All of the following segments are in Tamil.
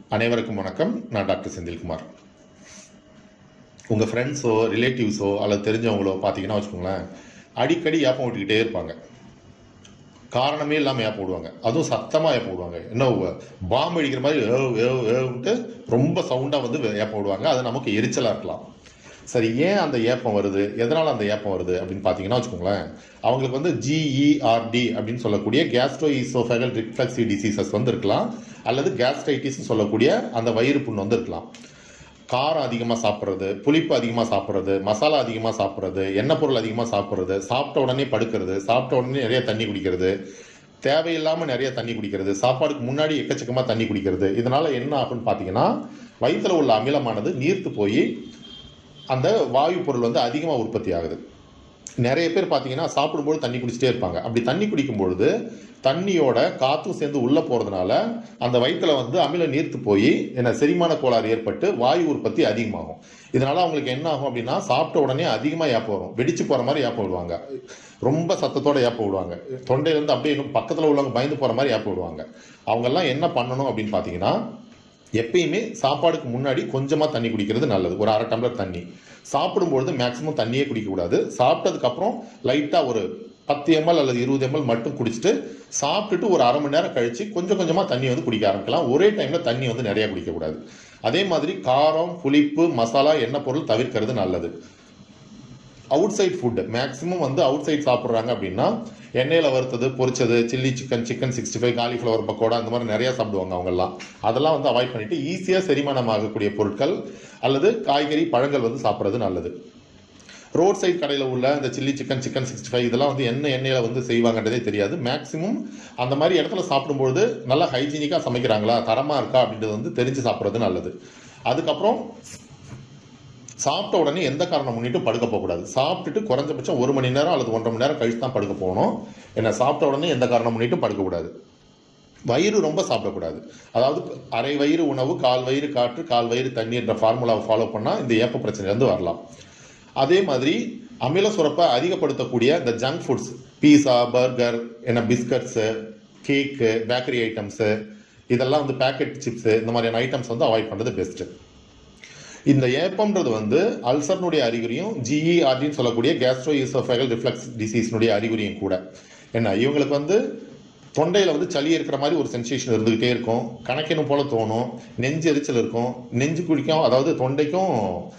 அனைவருக்கும் வணக்கம் நான் டாக்டர் செந்தில்குமார் உங்கள் ஃப்ரெண்ட்ஸோ ரிலேட்டிவ்ஸோ அல்லது தெரிஞ்சவங்களோ பார்த்தீங்கன்னா வச்சுக்கோங்களேன் அடிக்கடி ஏப்பம் விட்டுக்கிட்டே இருப்பாங்க காரணமே இல்லாமல் ஏப்பம் விடுவாங்க அதுவும் சத்தமாக ஏப்பம் விடுவாங்க என்ன பாம்பு அடிக்கிற மாதிரி ஏவ் ஏவ் ஏவ்ன்ட்டு ரொம்ப சவுண்டாக வந்து ஏப்பம் விடுவாங்க அது நமக்கு எரிச்சலாக இருக்கலாம் சரி ஏன் அந்த ஏப்பம் வருது எதனால் அந்த ஏப்பம் வருது அப்படின்னு பார்த்தீங்கன்னா வச்சுக்கோங்களேன் அவங்களுக்கு வந்து ஜிஇஆர்டி அப்படின்னு சொல்லக்கூடிய கேஸ்ட்ரோ ஈசோஃபேகல் ரிஃப்ளெக்ஸி டிசீசஸ் வந்து இருக்கலாம் அல்லது கேஸ்ட்ரைட்டிஸ் சொல்லக்கூடிய அந்த வயிறு புண் வந்து இருக்கலாம் காரம் அதிகமாக சாப்பிட்றது புளிப்பு அதிகமாக சாப்பிட்றது மசாலா அதிகமாக சாப்பிட்றது எண்ணெய் பொருள் அதிகமாக சாப்பிட்றது சாப்பிட்ட உடனே படுக்கிறது சாப்பிட்ட உடனே நிறைய தண்ணி குடிக்கிறது தேவையில்லாமல் நிறைய தண்ணி குடிக்கிறது சாப்பாடுக்கு முன்னாடி எக்கச்சக்கமாக தண்ணி குடிக்கிறது இதனால என்ன ஆகும்னு பார்த்தீங்கன்னா வயிற்றில் உள்ள அமிலமானது நீர்த்து போய் அந்த வாயு பொருள் வந்து அதிகமாக உற்பத்தி ஆகுது நிறைய பேர் பார்த்தீங்கன்னா சாப்பிடும்போது தண்ணி குடிச்சிட்டே இருப்பாங்க அப்படி தண்ணி குடிக்கும் பொழுது தண்ணியோட காற்றும் சேர்ந்து உள்ளே போகிறதுனால அந்த வயிற்றுல வந்து அமில நீர்த்து போய் என்ன செரிமான கோளாறு ஏற்பட்டு வாயு உற்பத்தி அதிகமாகும் இதனால அவங்களுக்கு என்ன ஆகும் அப்படின்னா சாப்பிட்ட உடனே அதிகமாக ஏப்பம் வரும் வெடிச்சு போகிற மாதிரி ஏப்பம் விடுவாங்க ரொம்ப சத்தத்தோட ஏப்பம் விடுவாங்க தொண்டையிலேருந்து அப்படியே இன்னும் பக்கத்தில் உள்ளவங்க பயந்து போகிற மாதிரி ஏப்பம் விடுவாங்க அவங்கெல்லாம் என்ன பண்ணணும் அப்படின்னு பார்த்தீங்கன்னா எப்பயுமே சாப்பாடுக்கு முன்னாடி கொஞ்சமாக தண்ணி குடிக்கிறது நல்லது ஒரு அரை டம்ளர் தண்ணி சாப்பிடும்பொழுது மேக்ஸிமம் தண்ணியே குடிக்கக்கூடாது சாப்பிட்டதுக்கப்புறம் லைட்டாக ஒரு பத்து எம்எல் அல்லது இருபது எம்எல் மட்டும் குடிச்சிட்டு சாப்பிட்டுட்டு ஒரு அரை மணி நேரம் கழிச்சு கொஞ்சம் கொஞ்சமாக தண்ணி வந்து குடிக்க ஆரம்பிக்கலாம் ஒரே டைமில் தண்ணி வந்து நிறைய குடிக்கக்கூடாது அதே மாதிரி காரம் புளிப்பு மசாலா எண்ணெய் பொருள் தவிர்க்கிறது நல்லது அவுட் சைட் ஃபுட்டு மேக்ஸிமம் வந்து அவுட் சைட் சாப்பிட்றாங்க அப்படின்னா எண்ணெயில் வறுத்தது பொரிச்சது chilli chicken chicken sixty five cauliflower pakoda அந்த மாதிரி நிறையா சாப்பிடுவாங்க அவங்கெல்லாம் அதெல்லாம் வந்து அவாய்ட் பண்ணிட்டு ஈஸியாக செரிமானம் ஆகக்கூடிய பொருட்கள் அல்லது காய்கறி பழங்கள் வந்து சாப்பிட்றது நல்லது ரோட் சைட் கடையில் உள்ள இந்த chilli chicken chicken sixty five இதெல்லாம் வந்து என்ன எண்ணெயில் வந்து செய்வாங்கன்றதே தெரியாது மேக்ஸிமம் அந்த மாதிரி இடத்துல சாப்பிடும்பொழுது நல்லா ஹைஜீனிக்காக சமைக்கிறாங்களா தரமாக இருக்கா அப்படின்றது வந்து தெரிஞ்சு சாப்பிட்றது நல்லது அதுக்கப்புறம் சாப்பிட்ட உடனே எந்த காரணம் முன்னிட்டு படுக்க போகக்கூடாது சாப்பிட்டுட்டு குறைஞ்சபட்சம் ஒரு மணி நேரம் அல்லது ஒன்றரை மணி நேரம் கழிச்சு தான் படுக்க போகணும் என்ன சாப்பிட்ட உடனே எந்த காரணம் முன்னிட்டு படுக்கக்கூடாது வயிறு ரொம்ப சாப்பிடக்கூடாது அதாவது அரை வயிறு உணவு கால் வயிறு காற்று கால் வயிறு தண்ணீர்ன்ற ஃபார்முலாவை ஃபாலோ பண்ணால் இந்த ஏப்ப பிரச்சனையிலேருந்து வரலாம் அதே மாதிரி அமில சுரப்பை அதிகப்படுத்தக்கூடிய இந்த ஜங்க் ஃபுட்ஸ் பீஸா பர்கர் என்ன பிஸ்கட்ஸு கேக்கு பேக்கரி ஐட்டம்ஸு இதெல்லாம் வந்து பேக்கெட் சிப்ஸு இந்த மாதிரியான ஐட்டம்ஸ் வந்து அவாய்ட் பண்ணுறது பெஸ்ட்டு இந்த ஏப்பம்ன்றது வந்து அல்சர்னுடைய அறிகுறியும் ஜிஇஆர்டின்னு சொல்லக்கூடிய கேஸ்ட்ரோ ஈசோஃபேகல் ரிஃப்ளெக்ஸ் டிசீஸ்னுடைய அறிகுறியும் கூட என்ன இவங்களுக்கு வந்து தொண்டையில் வந்து சளி இருக்கிற மாதிரி ஒரு சென்சேஷன் இருந்துகிட்டே இருக்கும் கணக்கெனும் போல தோணும் நெஞ்சு எரிச்சல் இருக்கும் நெஞ்சு குழிக்கும் அதாவது தொண்டைக்கும்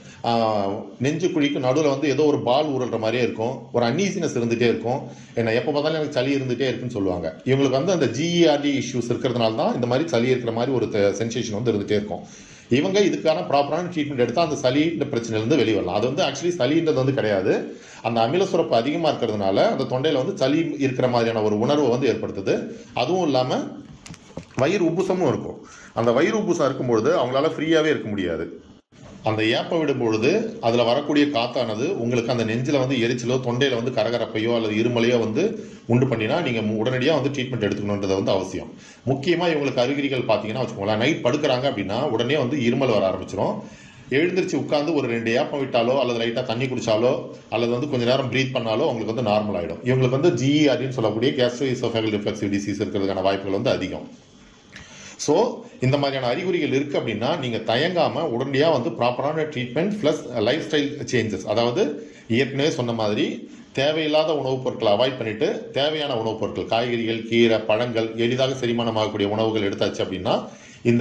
நெஞ்சு குழிக்கும் நடுவில் வந்து ஏதோ ஒரு பால் ஊறுற மாதிரியே இருக்கும் ஒரு அன்னீசினஸ் இருந்துகிட்டே இருக்கும் என்ன எப்போ பார்த்தாலும் எனக்கு சளி இருந்துகிட்டே இருக்குன்னு சொல்லுவாங்க இவங்களுக்கு வந்து அந்த ஜிஇஆர்டி இஷ்யூஸ் இருக்கிறதுனால தான் இந்த மாதிரி சளி இருக்கிற மாதிரி ஒரு சென்சேஷன் வந்து இருந்துகிட்டே இருக்கும் இவங்க இதுக்கான ப்ராப்பரான ட்ரீட்மெண்ட் எடுத்தால் அந்த சளின்ற பிரச்சனையிலேருந்து வெளியே வரலாம் அது வந்து ஆக்சுவலி சளின்றது வந்து கிடையாது அந்த அமில சுரப்பு அதிகமாக இருக்கிறதுனால அந்த தொண்டையில் வந்து சளி இருக்கிற மாதிரியான ஒரு உணர்வை வந்து ஏற்படுத்துது அதுவும் இல்லாமல் வயிறு உப்புசமும் இருக்கும் அந்த வயிறு உப்புசம் இருக்கும்பொழுது அவங்களால ஃப்ரீயாகவே இருக்க முடியாது அந்த ஏப்ப விடும் பொழுது அதில் வரக்கூடிய காத்தானது உங்களுக்கு அந்த நெஞ்சில் வந்து எரிச்சலோ தொண்டையில் வந்து கரகரப்பையோ அல்லது இருமலையோ வந்து உண்டு பண்ணினா நீங்கள் உடனடியாக வந்து ட்ரீட்மெண்ட் எடுத்துக்கணுன்றது வந்து அவசியம் முக்கியமாக இவங்களுக்கு அறிகுறிகள் பார்த்தீங்கன்னா வச்சுக்கோங்களேன் நைட் படுக்கிறாங்க அப்படின்னா உடனே வந்து இருமல் வர ஆரம்பிச்சிடும் எழுந்திரிச்சு உட்காந்து ஒரு ரெண்டு ஏப்பம் விட்டாலோ அல்லது லைட்டாக தண்ணி குடிச்சாலோ அல்லது வந்து கொஞ்ச நேரம் ப்ரீத் பண்ணாலோ அவங்களுக்கு வந்து நார்மல் ஆகிடும் இவங்களுக்கு வந்து ஜிஇஆர்டின்னு சொல்லக்கூடிய கேஸ்ட்ரோ இசோஃபேகல் ரிஃப்ளெக்சிவ் டிசீஸ் இருக்கிறதுக்கான வாய்ப்புகள் வந்து அதிகம் ஸோ இந்த மாதிரியான அறிகுறிகள் இருக்குது அப்படின்னா நீங்கள் தயங்காமல் உடனடியாக வந்து ப்ராப்பரான treatment plus lifestyle changes அதாவது ஏற்கனவே சொன்ன மாதிரி தேவையில்லாத உணவுப் பொருட்களை அவாய்ட் பண்ணிட்டு தேவையான உணவுப் பொருட்கள் காய்கறிகள் கீரை பழங்கள் எளிதாக செரிமானமாகக்கூடிய உணவுகள் எடுத்தாச்சு அப்படின்னா இந்த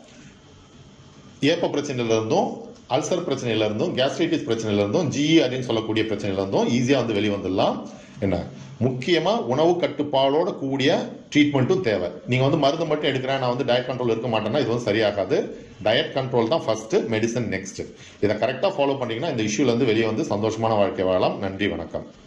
ஏப்ப பிரச்சனையிலிருந்தும் அல்சர் பிரச்சனையிலிருந்தும் கேஸ்ட்ரைட்டிஸ் பிரச்சனையிலிருந்தும் ஜிஇஆர்னு சொல்லக்கூடிய பிரச்சனையிலிருந்தும் ஈஸியாக வந்து வெளியே வந்துடலாம் என்ன முக்கியமாக உணவு கட்டுப்பாடோட கூடிய ட்ரீட்மெண்ட்டும் தேவை நீங்கள் வந்து மருந்து மட்டும் எடுக்கிறேன் நான் வந்து டயட் கண்ட்ரோல் இருக்க மாட்டேன்னா இது வந்து சரியாகாது டயட் கண்ட்ரோல் தான் ஃபர்ஸ்ட் மெடிசன் நெக்ஸ்ட் இதை கரெக்டாக ஃபாலோ பண்ணிங்கன்னா இந்த இஷ்யூலேருந்து வெளியே வந்து சந்தோஷமான வாழ்க்கை வாழலாம் நன்றி வணக்கம்